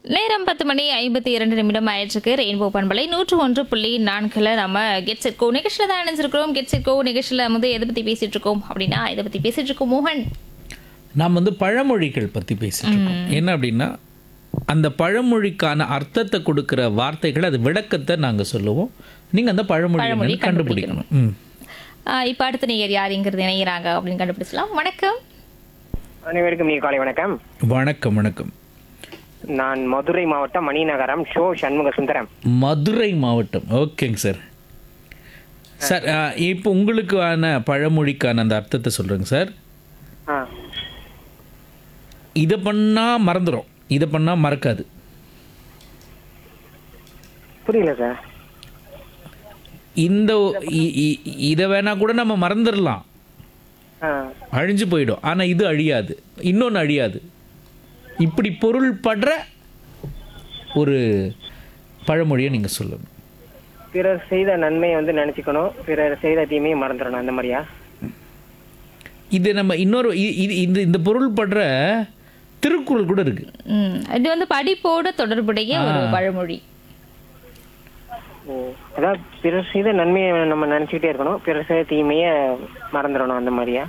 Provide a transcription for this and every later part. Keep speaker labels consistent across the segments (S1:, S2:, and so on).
S1: நேரம் பத்து மணி ஐம்பத்தி இரண்டு நிமிடம் ஆயிடுச்சுக்கு ரெயின்போ பண்பலை நூற்று ஒன்று புள்ளி நான்கில் நம்ம கெட் செட் கோ நிகழ்ச்சியில் தான் இணைஞ்சிருக்கிறோம் கெட் செட் கோ நிகழ்ச்சியில் வந்து எதை பற்றி பேசிட்டு இருக்கோம் அப்படின்னா இதை பற்றி பேசிட்டு இருக்கோம் மோகன்
S2: நாம் வந்து பழமொழிகள் பற்றி பேசிட்டு இருக்கோம் என்ன அப்படின்னா அந்த பழமொழிக்கான அர்த்தத்தை கொடுக்குற வார்த்தைகள் அது விளக்கத்தை நாங்கள் சொல்லுவோம் நீங்கள் அந்த பழமொழி
S1: பழமொழி
S2: என்னன்னு கண்டுபிடிக்கணும் ம்
S1: இப்போ அடுத்த நேயர் யாருங்கிறது இணைகிறாங்க அப்படின்னு கண்டுபிடிச்சலாம் வணக்கம்
S3: அனைவருக்கும் இனிய காலை வணக்கம்
S2: வணக்கம் வணக்கம்
S3: நான் மதுரை மாவட்டம் மணிநகரம் ஷோ சண்முக சுந்தரம்
S2: மதுரை மாவட்டம் ஓகேங்க சார் சார் ஆ, இப்போ உங்களுக்கான பழமொழிக்கான அந்த அர்த்தத்தை சொல்கிறேங்க சார்
S3: ஆ
S2: இதை பண்ணால் மறந்துடும் இதை பண்ணால் மறக்காது
S3: புரியல சார்
S2: இந்த இ- இ- இதை வேணா கூட நம்ம மறந்துடலாம்
S3: ஆ
S2: அழிஞ்சு போயிடும் ஆனால் இது அழியாது இன்னொன்று அழியாது இப்படி பொருள் படுற ஒரு பழமொழியை நீங்கள் சொல்லணும்
S3: பிறர் செய்த நன்மையை வந்து நினைச்சுக்கணும் பிறர் செய்த தீமையை மறந்துடணும் அந்த மாதிரியா
S2: இது நம்ம இன்னொரு இ- இது இந்த இந்த பொருள் படுற திருக்குறள் கூட இருக்கு
S1: ம் இது வந்து படிப்போடு தொடர்புடைய ஒரு பழமொழி
S3: ஓ அதாவது பிறர் செய்த நன்மையை நம்ம நினைச்சுக்கிட்டே இருக்கணும் பிறர் செய்த தீமையை மறந்துடணும் அந்த மாதிரியா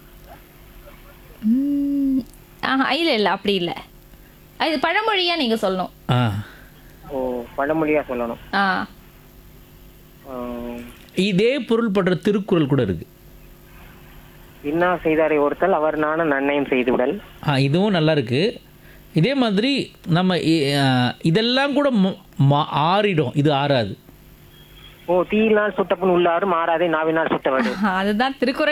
S1: ம், ஆஹா இல்லை இல்லை அப்படி இல்லை இது பழமொழியா நீங்கள் சொல்லணும்
S2: ஆ
S3: ஓ பழமொழியா சொல்லணும்
S1: ஆ
S3: ஆ,
S2: இதே பொருள் படுற திருக்குறள் கூட இருக்கு
S3: இன்னா செய்தாரை ஒருத்தல் அவர் நான நன்மையும் செய்துவிடல்
S2: ஆ இதுவும் நல்லா இருக்கு இதே மாதிரி நம்ம இ- ஆ, இதெல்லாம் கூட ம- மா- ஆறிடும் இது ஆறாது
S3: ஓ தீயினால் சுட்டப்புண் உள்ளாரும் மாறாதே நாவினால் சுட்டவடு
S1: அதுதான் திருக்குறள்